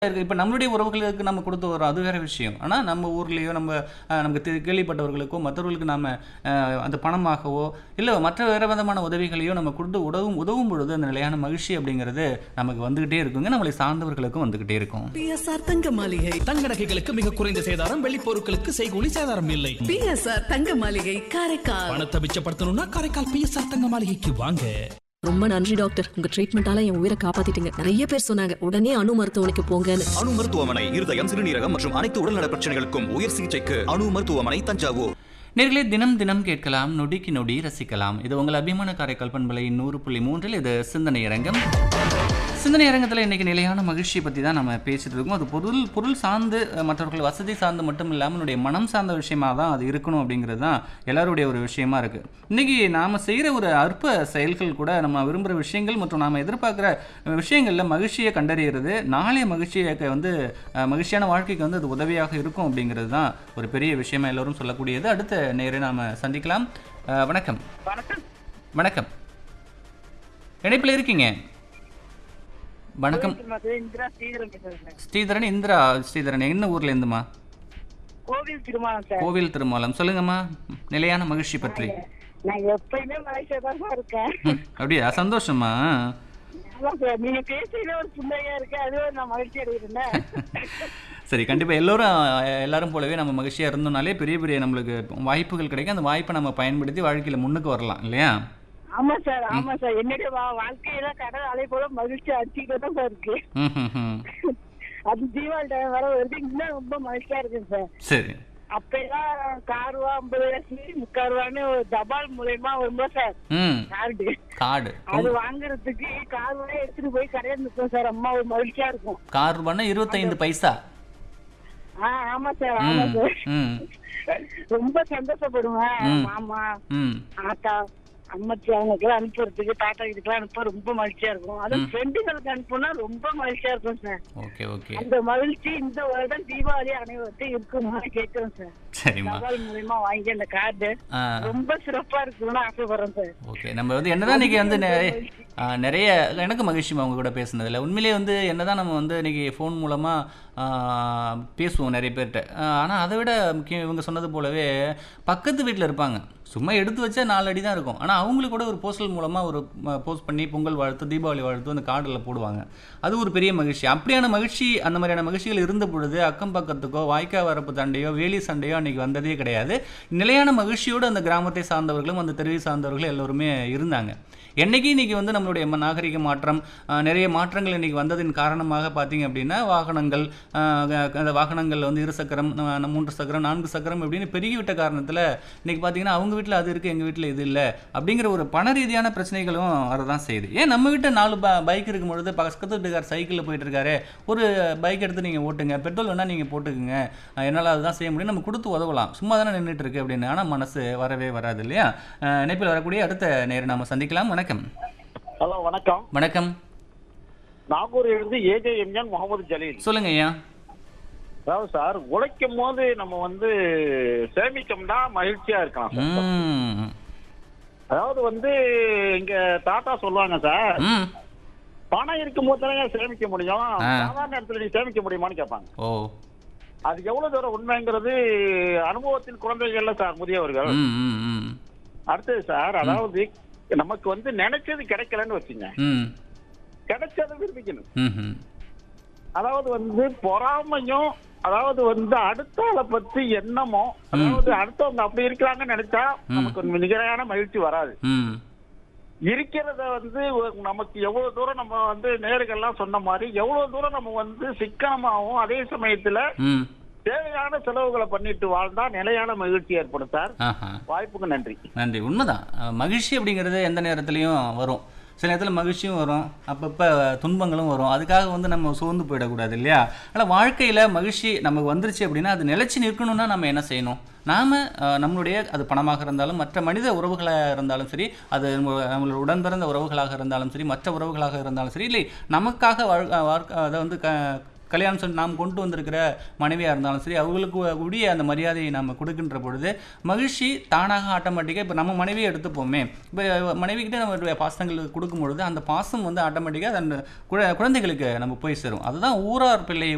இருக்கு. இப்ப நம்மளுடைய உறவுகளுக்கு நம்ம கொடுத்து வரோம் அது வேற விஷயம். ஆனா நம்ம ஊர்லயோ நம்ம அ நமக்கு தெ கேள்விப்பட்டவர்களுக்கோ, மற்றவர்களுக்கு நாம அ அந்த பணமாகவோ, இல்ல மற்ற வேற விதமான உதவிகளையோ நம்ம கொடுத்து உதவும் உதவும் பொழுது அந்த நிலையான மகிழ்ச்சி அப்படிங்கிறது நமக்கு வந்துகிட்டே இருக்குங்க. நம்மளை சார்ந்தவர்களுக்கும் வந்துகிட்டே இருக்கும். பிஎஸ்ஆர் தங்க மாளிகை தங்க நகைகளுக்கு மிக குறைந்த சேதாரம் வெள்ளி பொருட்களுக்கு செய்கூலி சேதாரம் இல்லை பிஎஸ்ஆர் தங்க மாளிகை காரைக்கால் பணத்தை மிச்சப்படுத்தணும்னா காரைக்கால் பிஎஸ்ஆர் தங்க மாளிகைக்கு வாங்க ரொம்ப நன்றி டாக்டர் உங்க ட்ரீட்மெண்டால என் உயிரை காப்பாத்திட்டீங்க நிறைய பேர் சொன்னாங்க உடனே அணு மருத்துவமனைக்கு போங்கன்னு அணு மருத்துவமனை இருதயம் சிறுநீரகம் மற்றும் அனைத்து உடல்நல பிரச்சனைகளுக்கும் உயர் சிகிச்சைக்கு அணு மருத்துவமனை தஞ்சாவூர் நேர்களே தினம் தினம் கேட்கலாம் நொடிக்கு நொடி ரசிக்கலாம் இது உங்கள் அபிமான காரைக்கால் பண்பலை நூறு புள்ளி மூன்றில் இது சிந்தனை அரங்கம் சிந்தனை அரங்கத்தில் இன்னைக்கு நிலையான மகிழ்ச்சியை பற்றி தான் நம்ம பேசிட்டு இருக்கோம் அது பொருள் பொருள் சார்ந்து அஹ், மற்றவர்கள் வசதி சார்ந்து மட்டும் இல்லாமல் நம்மளுடைய மனம் சார்ந்த விஷயமா தான் அது இருக்கணும் அப்படிங்கிறது தான் எல்லாருடைய ஒரு விஷயமா இருக்கு இன்னைக்கு நாம செய்கிற ஒரு அற்ப செயல்கள் கூட நம்ம விரும்புகிற விஷயங்கள் மற்றும் நாம எதிர்பார்க்குற விஷயங்களில் மகிழ்ச்சியை கண்டறியறது நாளைய மகிழ்ச்சியை க- வந்து அஹ், மகிழ்ச்சியான வாழ்க்கைக்கு வந்து அது உதவியாக இருக்கும் அப்படிங்கிறது தான் ஒரு பெரிய விஷயமா எல்லோரும் சொல்லக்கூடியது அடுத்த நேரே நாம சந்திக்கலாம் அஹ், வணக்கம் வணக்கம் இணைப்பில் இருக்கீங்க வணக்கம் இந்திரா ஸ்ரீதரன் பேசுறேன் ஸ்ரீதரன் இந்திரா ஸ்ரீதரன் என்ன ஊர்ல இருந்துமா கோவில் திருமணம் சார் கோவில் திருமாலம் சொல்லுங்கம்மா நிலையான மகிழ்ச்சி பற்றி நான் எப்பயுமே மலேசியா தான் சார் இருக்கேன் ம், அப்படியா சந்தோஷமா அதான் சார் நீங்க பேசுறதுல ஒரு புண்ணையா இருக்கு அதுவே நான் மகிழ்ச்சி அடைகிறேன் சரி கண்டிப்பா எல்லோரும் அஹ், எல்லாரும் போலவே நம்ம மகிழ்ச்சியா இருந்தோம்னாலே பெரிய பெரிய நம்மளுக்கு வாய்ப்புகள் கிடைக்கும் அந்த வாய்ப்பை நம்ம பயன்படுத்தி வாழ்க்கையில முன்னுக்கு வரலாம் இல்லையா ஆமா சார் ஆமா சார் என்னுடைய வா- வாழ்க்கையில கடல் அலை போல மகிழ்ச்சி அடிச்சுக்கிட்டே தான் சார் இருக்கு ம், ம், ம். அது தீபாவளி டைம் வர வருது இன்னும் ரொம்ப மகிழ்ச்சியா இருக்கு சார் சரி அப்பெல்லாம் கார் ரூபா ஐம்பது ரூபாய்க்கு முக்கால் ரூபான்னு ஒரு தபால் மூலியமா வரும்போது சார் ம் கார்டு கார்டு அது வாங்குறதுக்கு கார் ரூபாய் எடுத்துட்டு போய் கடையில நிற்போம் சார் அம்மா ஒரு மகிழ்ச்சியா இருக்கும் கார் ரூபான்னா இருபத்தைந்து பைசா ஆ ஆமா சார் ஆமா ம் சார் ம் ரொம்ப சந்தோஷப்படுவேன் ம். மாமா ம் ஆத்தா அம்மச்சி அவங்களுக்குலாம் அனுப்புறதுக்கு தாத்தா இதுக்கெல்லாம் அனுப்ப ரொம்ப மகிழ்ச்சியா இருக்கும் அதுவும் ஃப்ரெண்டுகளுக்கு அனுப்புனா ரொம்ப மகிழ்ச்சியா இருக்கும் சார் ஓகே ஓகே அந்த மகிழ்ச்சி இந்த வருடம் தீபாவளி அனைவருக்கும் இருக்குமா கேட்கிறோம் சார் சரிம்மா தபால் மூலியமா வாங்கி அந்த கார்டு ஆ ரொம்ப சிறப்பா இருக்கணும்னு ஆசைப்படுறேன் சார் ஓகே நம்ம வந்து என்னதான் இன்னைக்கு வந்து நிறைய ஆ, நிறைய எனக்கு மகிழ்ச்சிமா உங்க கூட பேசுனதுல உண்மையிலேயே வந்து என்னதான் நம்ம வந்து இன்னைக்கு ஃபோன் மூலமா ஆ, பேசுவோம் நிறைய பேர்கிட்ட ஆனால் அதை விட முக்கியம் இவங்க சொன்னது போலவே பக்கத்து வீட்டில் இருப்பாங்க சும்மா எடுத்து வச்சா நாலு அடி தான் இருக்கும் ஆனால் அவங்களுக்கு கூட ஒரு போஸ்டல் மூலமாக ஒரு போஸ்ட் பண்ணி பொங்கல் வாழ்த்து தீபாவளி வாழ்த்து அந்த கார்டில் போடுவாங்க அது ஒரு பெரிய மகிழ்ச்சி அப்படியான மகிழ்ச்சி அந்த மாதிரியான மகிழ்ச்சிகள் இருந்த பொழுது அக்கம் பக்கத்துக்கோ வாய்க்கா வரப்பு சண்டையோ வேலி சண்டையோ அன்னைக்கு வந்ததே கிடையாது நிலையான மகிழ்ச்சியோடு அந்த கிராமத்தை சார்ந்தவர்களும் அந்த தெருவை சார்ந்தவர்களும் எல்லோருமே இருந்தாங்க என்னைக்கு இன்னைக்கு வந்து நம்மளுடைய ம- நாகரிக மாற்றம் ஆஹ், நிறைய மாற்றங்கள் இன்னைக்கு வந்ததின் காரணமாக பார்த்தீங்க அப்படின்னா வாகனங்கள் ஆஹ், க- அந்த வாகனங்கள் வந்து இரு சக்கரம் ந- மூன்று சக்கரம் நான்கு சக்கரம் இப்படின்னு பெருகிவிட்ட காரணத்தில் இன்னைக்கு பார்த்தீங்கன்னா அவங்க வீட்டில் அது இருக்குது எங்கள் வீட்டில் இது இல்லை அப்படிங்கிற ஒரு பண ரீதியான பிரச்சனைகளும் வரதான் செய்யுது ஏன் நம்ம வீட்டில் நாலு ப பைக் இருக்கும் பொழுது பக்கத்து வீட்டுக்கார் சைக்கிளில் போயிட்டு இருக்காரு ஒரு பைக் எடுத்து நீங்கள் ஓட்டுங்க பெட்ரோல் வேணால் நீங்கள் போட்டுக்குங்க அஹ் என்னால் அதுதான் செய்ய முடியும் நம்ம கொடுத்து உதவலாம் சும்மா தானே நின்றுட்டு இருக்கு அப்படின்னு ஆனால் மனசு வரவே வராது இல்லையா அஹ் இணைப்பில் வரக்கூடிய அடுத்த நேரம் நாம சந்திக்கலாம் வணக்கம் ஹலோ வணக்கம் வணக்கம் நாகூரில் இருந்து ஏஜேஎம்என் முகமது ஜலீல் சொல்லுங்க ஐயா அதாவது சார் உழைக்கும் போது நம்ம வந்து சேமிச்சோம்னா மகிழ்ச்சியா இருக்கலாம் சார். ம் அதாவது வந்து இங்க தாத்தா சொல்லுவாங்க சார் ம் பணம் இருக்கும் போது தானே சேமிக்க முடியும் ஆ. சாதாரண இடத்துல நீ சேமிக்க முடியுமான்னு கேட்பாங்க ஓ அது எவ்வளவு தூரம் உண்மைங்கிறது அனுபவத்தின் குழந்தைகள்ல சார் முதியவர்கள் ம் ம் ம் அடுத்தது சார் அதாவது நமக்கு வந்து நினைச்சது கிடைக்கலன்னு வச்சுங்க ம் கிடைச்சதை விரும்பிக்கணும் ம் ம் அதாவது வந்து பொறாமையும் அதாவது வந்து அடுத்த ஆளை பத்தி எண்ணமோ அதாவது அடுத்தவங்க அப்படி இருக்கிறாங்கன்னு நினைச்சா நமக்கு நிகரான மகிழ்ச்சி வராது ம் இருக்கிறத வந்து ஒரு- நமக்கு எவ்வளவு தூரம் நம்ம வந்து நேர்கள்லாம் சொன்ன மாதிரி எவ்வளவு தூரம் நம்ம வந்து சிக்கனமாகவும் அதே சமயத்துல ம் தேவையான செலவுகளை பண்ணிட்டு வாழ்ந்தா நிலையான மகிழ்ச்சி ஏற்படும் சார் ஆஹா வாய்ப்புக்கு நன்றி நன்றி உண்மைதான் அஹ் மகிழ்ச்சி அப்படிங்கிறது எந்த நேரத்துலையும் வரும் சில நேரத்தில் மகிழ்ச்சியும் வரும் அப்பப்போ துன்பங்களும் வரும் அதுக்காக வந்து நம்ம சோர்ந்து போயிடக்கூடாது இல்லையா ஆனால் வாழ்க்கையில் மகிழ்ச்சி நமக்கு வந்துருச்சு அப்படின்னா அது நிலைச்சு நிற்கணும்னா நம்ம என்ன செய்யணும் நாம் நம்மளுடைய அது பணமாக இருந்தாலும் மற்ற மனித உறவுகளாக இருந்தாலும் சரி அது நம்ம- நம்மளோட உடன் பிறந்த உறவுகளாக இருந்தாலும் சரி மற்ற உறவுகளாக இருந்தாலும் சரி இல்லை நமக்காக வாழ் வாழ்க்கை அதை வந்து க கல்யாணம் சொல்லி நாம் கொண்டு வந்திருக்கிற மனைவியாக இருந்தாலும் சரி அவங்களுக்கு உரிய அந்த மரியாதையை நாம் கொடுக்கின்ற பொழுது மகிழ்ச்சி தானாக ஆட்டோமேட்டிக்காக இப்போ நம்ம மனைவியை எடுத்துப்போமே இப்போ மனைவிக்கிட்ட நம்ம பாசங்கள் கொடுக்கும் பொழுது அந்த பாசம் வந்து ஆட்டோமேட்டிக்காக அந்த குழ குழந்தைகளுக்கு நம்ம போய் சேரும் அதுதான் ஊரார் பிள்ளை